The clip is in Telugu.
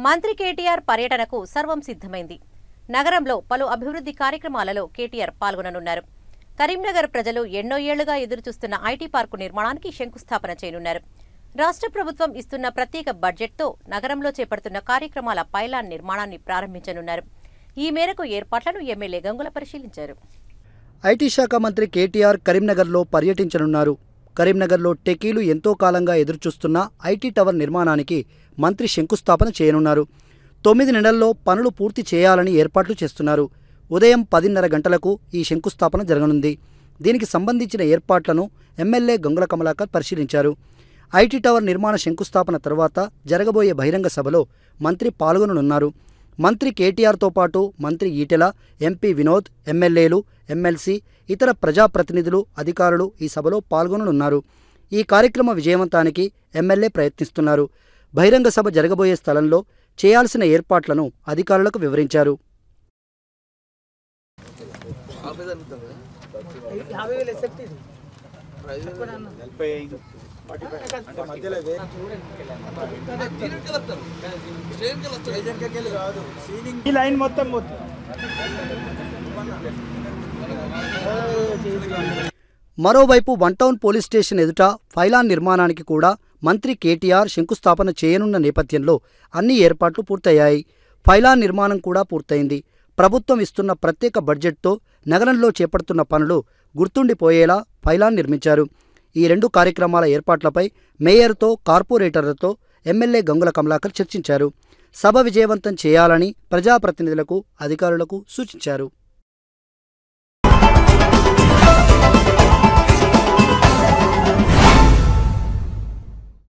మంత్రి కేటీఆర్ పర్యటనకు సర్వం సిద్ధమైంది నగరంలో పలు అభివృద్ధి కార్యక్రమాలలో కేటీఆర్ పాల్గొననున్నారు కరీంనగర్ ప్రజలు ఎన్నో ఏళ్లుగా ఎదురుచూస్తున్న ఐటీ పార్కు నిర్మాణానికి శంకుస్థాపన చేయనున్నారు రాష్ట్ర ప్రభుత్వం ఇస్తున్న ప్రత్యేక బడ్జెట్తో నగరంలో చేపడుతున్న కార్యక్రమాల పైలాన్ నిర్మాణాన్ని ప్రారంభించనున్నారు ఈ మేరకు ఏర్పాట్లను ఎమ్మెల్యే గంగుల పరిశీలించారు ఐటీ శాఖ మంత్రి కేటీఆర్ కరీంనగర్లో పర్యటించనున్నారు కరీంనగర్లో టెకీలు ఎంతో కాలంగా ఎదురుచూస్తున్న ఐటీ టవర్ నిర్మాణానికి మంత్రి శంకుస్థాపన చేయనున్నారు తొమ్మిది నెలల్లో పనులు పూర్తి చేయాలని ఏర్పాట్లు చేస్తున్నారు ఉదయం పదిన్నర గంటలకు ఈ శంకుస్థాపన జరగనుంది దీనికి సంబంధించిన ఏర్పాట్లను ఎమ్మెల్యే గంగుల కమలాకర్ పరిశీలించారు ఐటీ టవర్ నిర్మాణ శంకుస్థాపన తర్వాత జరగబోయే బహిరంగ సభలో మంత్రి పాల్గొననున్నారు మంత్రి కేటీఆర్తో పాటు మంత్రి ఈటెల ఎంపీ వినోద్ ఎమ్మెల్యేలు ఎమ్మెల్సీ ఇతర ప్రజాప్రతినిధులు అధికారులు ఈ సభలో పాల్గొననున్నారు ఈ కార్యక్రమ విజయవంతానికి ఎమ్మెల్యే ప్రయత్నిస్తున్నారు బహిరంగ సభ జరగబోయే స్థలంలో చేయాల్సిన ఏర్పాట్లను అధికారులకు వివరించారు ఈ లైన్ మొత్తం పోతుంది మరోవైపు వన్ టౌన్ పోలీస్ స్టేషన్ ఎదుట ఫైలాన్ నిర్మాణానికి కూడా మంత్రి కేటీఆర్ శంకుస్థాపన చేయనున్న నేపథ్యంలో అన్ని ఏర్పాట్లు పూర్తయ్యాయి ఫైలాన్ నిర్మాణం కూడా పూర్తయింది ప్రభుత్వం ఇస్తున్న ప్రత్యేక బడ్జెట్తో నగరంలో చేపడుతున్న పనులు గుర్తుండిపోయేలా ఫైలాన్ నిర్మించారు ఈ రెండు కార్యక్రమాల ఏర్పాట్లపై మేయర్తో కార్పొరేటర్లతో ఎమ్మెల్యే గంగుల కమలాకర్ చర్చించారు సభ విజయవంతం చేయాలని ప్రజాప్రతినిధులకు అధికారులకు సూచించారు